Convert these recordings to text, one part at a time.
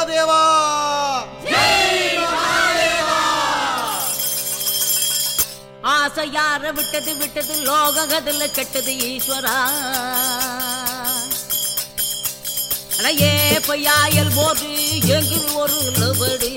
மகாதேவா ஆசை யார விட்டது விட்டது லோககதில் கெட்டது ஈஸ்வரா அடையே பையாயல் போது எங்கு ஒரு லபடி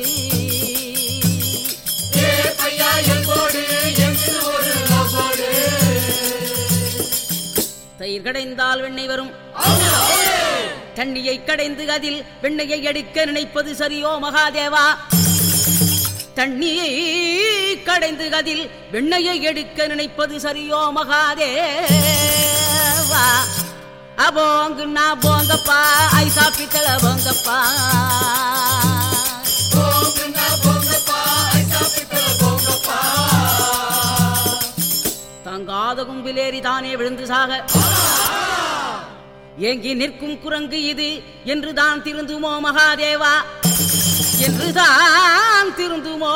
தயிர் கடைந்தால் வெண்ணெய் வரும் தண்ணியை கடைந்து அதில் வெண்ணையை எடுக்க நினைப்பது சரியோ மகாதேவா தண்ணியை கடைந்து அதில் வெண்ணையை எடுக்க நினைப்பது சரியோ மகாதேவா அபோங்கு நான் போங்கப்பா ஐசா பித்தள போங்கப்பா தங்காத கும்பிலேறி தானே விழுந்து சாக ஏங்கி நிற்கும் குரங்கு இது என்றுதான் திருந்துமோ மகாதேவா என்றுதான் திருந்துமோ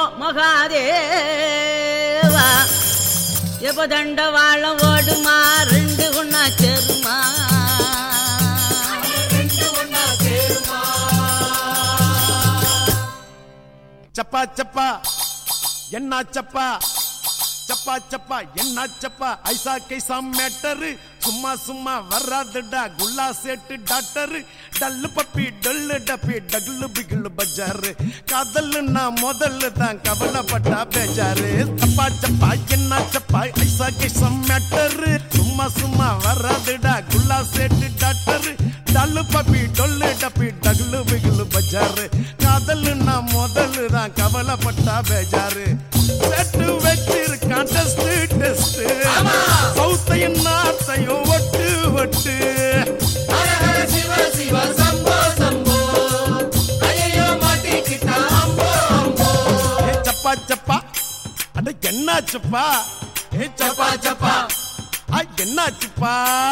மகாதேவா எபதண்ட வாழ ஓடுமா ரெண்டு ஒன்னா சேருமா சப்பா சப்பா என்ன சப்பா சப்பா சப்பா என்ன சப்பா ஐசா கைசா மேட்டரு சும்மா சும்மா வர்றாதுடா குல்லா சேட்டு டாக்டரு டல்லு பப்பி டல்லு டப்பி டகுலு பிகுலு பஜாரு காதல்னா முதல்ல தான் கவலைப்பட்டா பேஜாரு சப்பா சப்பா என்ன சப்பா ஐசா கைசா மேட்டரு சும்மா சும்மா வர்றாதுடா குல்லா சேட்டு டாக்டரு டல்லு பப்பி டொல்லு டப்பி டகுலு பிகுலு பஜாரு காதல்னா முதல்ல தான் கவலைப்பட்டா பேஜாரு செட்டு வச்சிருக்கான் டெஸ்ட் டெஸ்ட் சவுத்தையும் நார்த்தையும் ஒட்டு ஒட்டு ஏ சப்பா சப்பா அட என்னாச்சுப்பா ஏ சப்பா சப்பா ஆ என்னாச்சுப்பா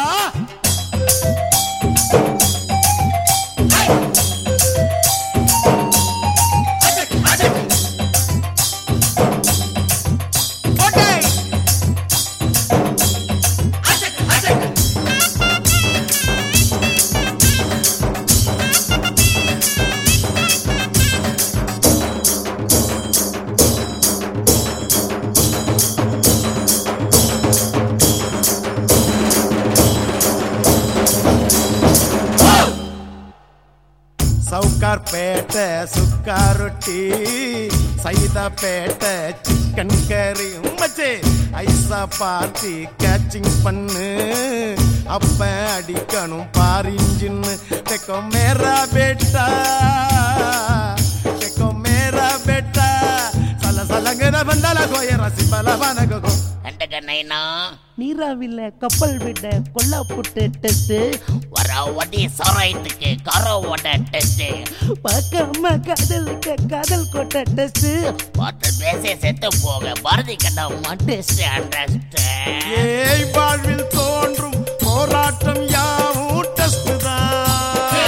சவுக்கார் பேட்டை சுக்கா ரொட்டி சைதா பேட்டை சிக்கன் கறி மச்சே ஐசா பார்ட்டி கேச்சிங் பண்ணு அப்ப அடிக்கணும் பாரிஞ்சின்னு தெக்கோ மேரா பேட்டா தெக்கோ மேரா பேட்டா சல சலங்கர பந்தல கோய ரசி பல வனகோ கண்டகண்ணைனா நீராவில கப்பல் விட கொல்லா புட்டு டெஸ்ட் வராவதி சாராயத்துக்கு காரோவோட டெஸ்ட் பார்க்காம காதலுக்கு காதல் கொட்ட டெஸ்ட் பார்த்து பேச செத்து போக பாரதி கண்டா டெஸ்ட் அண்டர்ஸ்ட் ஏய் வாழ்வில் தோன்றும் போராட்டம் யாவும் டெஸ்ட் தான்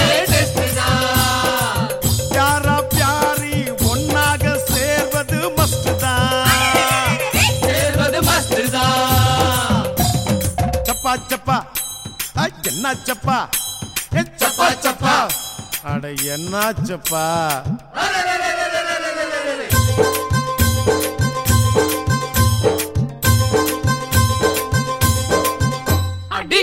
யாரா பியாரி ஒன்னாக சேர்வது மஸ்ட் தான் சப்பா சப்பா ஐ, என்ன சப்பா ஏ, சப்பா சப்பா அட என்ன சப்பா அடி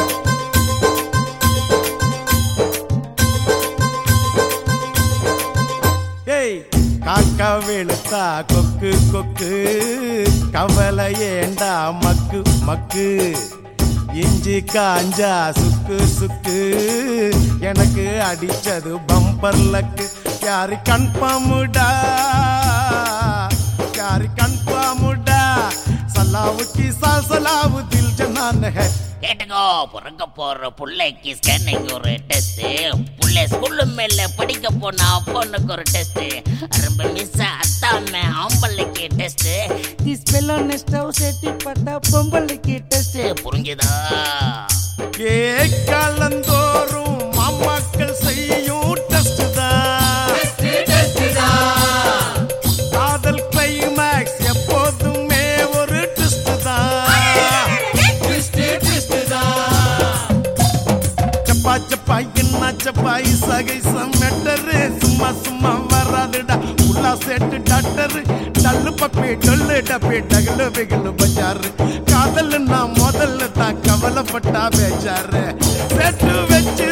ஏய் காக்கா வெளுத்தா கொக்கு கொக்கு கவலை ஏண்டா மக்கு மக்கு இஞ்சி காஞ்சா சுக்கு சுக்கு எனக்கு அடிச்சது பம்பர் லக்கு யாரு கன்ஃபார்முடா யாரு கன்ஃபார்முடா சலாவுக்கு சால் சலாவு தில் ஜனான் ஹே கேட்டுக்கோ பிறக்க போற பிள்ளைக்கு ஸ்கேனிங் ஒரு டெஸ்ட் புள்ளை ஸ்கூலு மேல படிக்க போனா பொண்ணுக்கு ஒரு டெஸ்ட் ரொம்ப மிஸ் அத்தாம ஆம்பளைக்கு டெஸ்ட் திஸ் பெல்லோன் ஸ்டவ் செட்டி பட்டா பொம்பளைக்கு டெஸ்ட் புரிஞ்சுதா ஏ காலந்தோறும் மாமாக்கள் செய்யும் டெஸ்ட் தான் காதல் கிளைமேக்ஸ் எப்போதுமே ஒரு ட்விஸ்ட் தான் சப்பா சப்பா என்ன சப்பா இசகை கைசம் மெட்டரு சும்மா சும்மா வராதுடா உள்ள சேட்டு டாக்டரு டல்லு பப்பி டொல்லு டப்பி டகலு பிகலு பஜாரு காதல் நான் முதல்ல தான் கவலைப்பட்டா பேச்சாரு செட்டு வச்சு